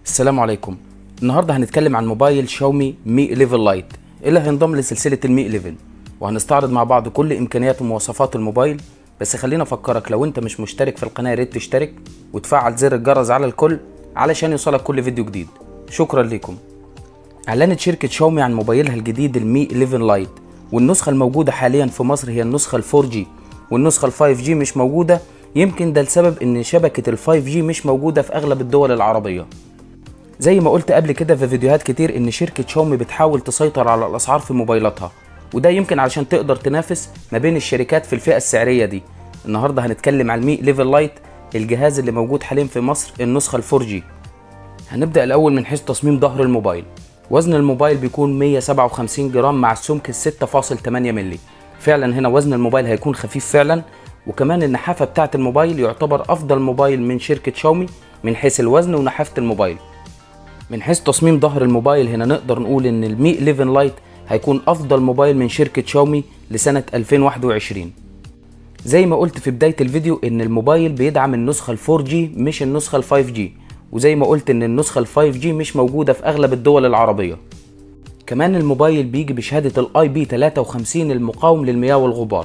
السلام عليكم النهارده هنتكلم عن موبايل شاومي مي 11 لايت اللي هينضم لسلسله المي 11 وهنستعرض مع بعض كل امكانيات ومواصفات الموبايل بس خلينا افكرك لو انت مش مشترك في القناه يا ريت تشترك وتفعل زر الجرس على الكل علشان يوصلك كل فيديو جديد شكرا لكم اعلنت شركه شاومي عن موبايلها الجديد المي 11 لايت والنسخه الموجوده حاليا في مصر هي النسخه ال 4 جي والنسخه ال 5 جي مش موجوده يمكن ده لسبب ان شبكه ال 5 جي مش موجوده في اغلب الدول العربيه زي ما قلت قبل كده في فيديوهات كتير ان شركة شاومي بتحاول تسيطر على الاسعار في موبايلاتها وده يمكن علشان تقدر تنافس ما بين الشركات في الفئة السعرية دي النهاردة هنتكلم على المي ليفل لايت الجهاز اللي موجود حاليا في مصر النسخة الفور جي هنبدأ الأول من حيث تصميم ظهر الموبايل وزن الموبايل بيكون 157 جرام مع السمك ال 6.8 مللي فعلا هنا وزن الموبايل هيكون خفيف فعلا وكمان النحافة بتاعة الموبايل يعتبر أفضل موبايل من شركة شاومي من حيث الوزن ونحافة الموبايل من حيث تصميم ظهر الموبايل هنا نقدر نقول ان المي 11 لايت هيكون افضل موبايل من شركة شاومي لسنة 2021 زي ما قلت في بداية الفيديو ان الموبايل بيدعم النسخة ال 4 جي مش النسخة ال 5 جي وزي ما قلت ان النسخة ال 5 جي مش موجودة في اغلب الدول العربية كمان الموبايل بيجي بشهادة الاي بي 53 المقاوم للمياه والغبار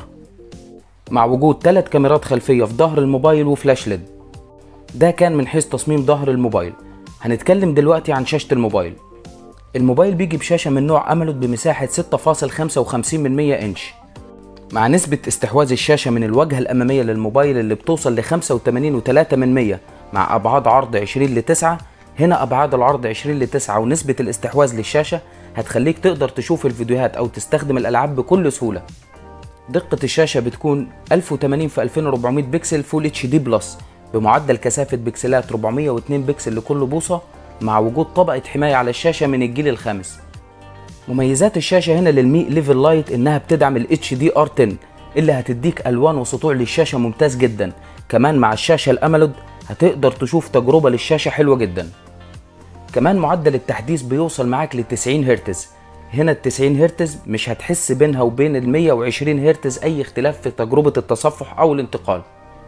مع وجود ثلاث كاميرات خلفية في ظهر الموبايل وفلاش ليد ده كان من حيث تصميم ظهر الموبايل هنتكلم دلوقتي عن شاشة الموبايل الموبايل بيجي بشاشة من نوع أمولود بمساحة 6.55 من 100 إنش مع نسبة استحواذ الشاشة من الواجهة الأمامية للموبايل اللي بتوصل ل 85.3 من 100 مع أبعاد عرض 20 ل 9 هنا أبعاد العرض 20 ل 9 ونسبة الاستحواذ للشاشة هتخليك تقدر تشوف الفيديوهات أو تستخدم الألعاب بكل سهولة دقة الشاشة بتكون 1080 في 2400 بكسل فول اتش دي بلس بمعدل كثافة بكسلات 402 بكسل لكل بوصة مع وجود طبقة حماية على الشاشة من الجيل الخامس مميزات الشاشة هنا للمي ليفل لايت انها بتدعم ال HDR10 اللي هتديك الوان وسطوع للشاشة ممتاز جدا كمان مع الشاشة الامولود هتقدر تشوف تجربة للشاشة حلوة جدا كمان معدل التحديث بيوصل معاك ل 90 هرتز هنا ال 90 هرتز مش هتحس بينها وبين ال 120 هرتز اي اختلاف في تجربة التصفح او الانتقال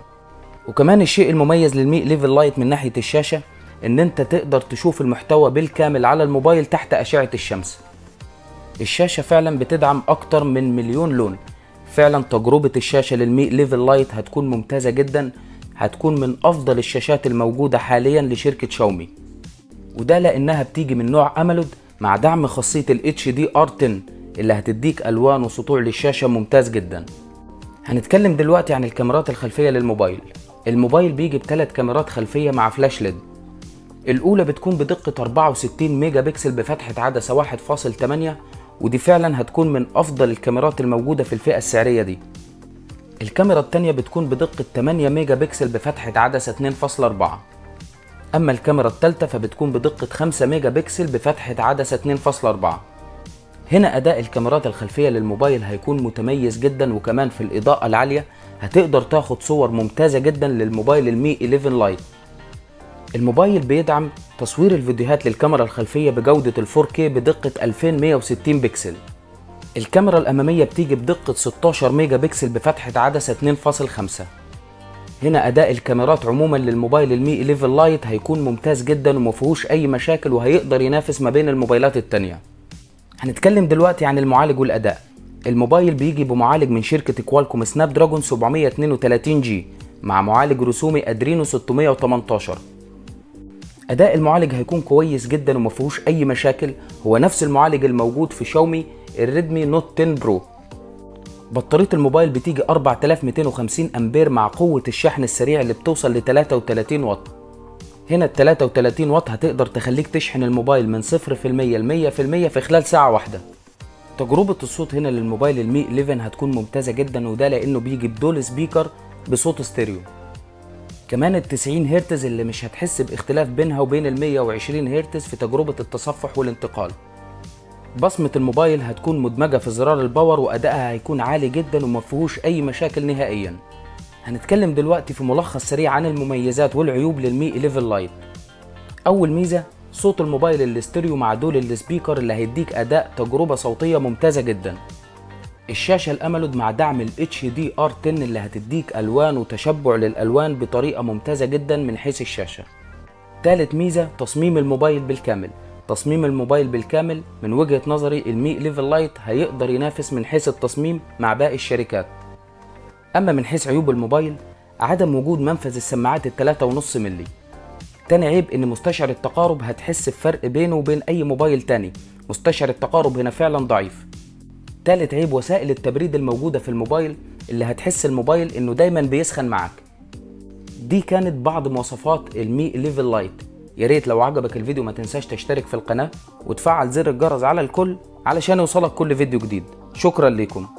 وكمان الشيء المميز للمي ليفل لايت من ناحية الشاشة ان انت تقدر تشوف المحتوى بالكامل على الموبايل تحت اشعة الشمس الشاشة فعلا بتدعم اكتر من مليون لون فعلا تجربة الشاشة للمي ليفل لايت هتكون ممتازة جدا هتكون من افضل الشاشات الموجودة حاليا لشركة شاومي وده لانها بتيجي من نوع امولود مع دعم خاصية ال HDR10 اللي هتديك الوان وسطوع للشاشة ممتاز جدا هنتكلم دلوقتي عن الكاميرات الخلفية للموبايل الموبايل بيجي بثلاث كاميرات خلفية مع فلاش ليد الأولى بتكون بدقة 64 ميجا بكسل بفتحة عدسة 1.8 ودي فعلا هتكون من أفضل الكاميرات الموجودة في الفئة السعرية دي الكاميرا التانية بتكون بدقة 8 ميجا بكسل بفتحة عدسة 2.4 أما الكاميرا التالتة فبتكون بدقة 5 ميجا بكسل بفتحة عدسة 2.4 هنا أداء الكاميرات الخلفية للموبايل هيكون متميز جدا وكمان في الإضاءة العالية هتقدر تاخد صور ممتازة جدا للموبايل المي 11 لايت الموبايل بيدعم تصوير الفيديوهات للكاميرا الخلفية بجودة ال 4K بدقة 2160 بكسل الكاميرا الأمامية بتيجي بدقة 16 ميجا بكسل بفتحة عدسة 2.5 هنا أداء الكاميرات عموما للموبايل المي 11 لايت هيكون ممتاز جدا ومفيهوش أي مشاكل وهيقدر ينافس ما بين الموبايلات التانية هنتكلم دلوقتي عن المعالج والأداء الموبايل بيجي بمعالج من شركة كوالكوم سناب دراجون 732 جي مع معالج رسومي ادرينو 618 اداء المعالج هيكون كويس جدا ومفيهوش اي مشاكل هو نفس المعالج الموجود في شاومي الريدمي نوت 10 برو بطارية الموبايل بتيجي 4250 امبير مع قوة الشحن السريع اللي بتوصل ل 33 واط هنا ال 33 واط هتقدر تخليك تشحن الموبايل من 0% ل 100% في خلال ساعة واحدة تجربة الصوت هنا للموبايل المي 11 هتكون ممتازة جدا وده لأنه بيجي بدول سبيكر بصوت ستيريو كمان ال 90 هرتز اللي مش هتحس باختلاف بينها وبين ال 120 هرتز في تجربة التصفح والانتقال بصمة الموبايل هتكون مدمجة في زرار الباور وأدائها هيكون عالي جدا ومفيهوش أي مشاكل نهائيا هنتكلم دلوقتي في ملخص سريع عن المميزات والعيوب للمي 11 لايت أول ميزة صوت الموبايل الاستيريو مع دول السبيكر اللي هيديك اداء تجربه صوتيه ممتازه جدا الشاشه الامولود مع دعم ال HDR10 اللي هتديك الوان وتشبع للالوان بطريقه ممتازه جدا من حيث الشاشه تالت ميزة تصميم الموبايل بالكامل تصميم الموبايل بالكامل من وجهة نظري المي ليفل لايت هيقدر ينافس من حيث التصميم مع باقي الشركات أما من حيث عيوب الموبايل عدم وجود منفذ السماعات التلاتة ونص ملي تاني عيب ان مستشعر التقارب هتحس بفرق بينه وبين اي موبايل تاني مستشعر التقارب هنا فعلا ضعيف تالت عيب وسائل التبريد الموجودة في الموبايل اللي هتحس الموبايل انه دايما بيسخن معاك دي كانت بعض مواصفات المي ليفل لايت يا ريت لو عجبك الفيديو ما تنساش تشترك في القناة وتفعل زر الجرس على الكل علشان يوصلك كل فيديو جديد شكرا لكم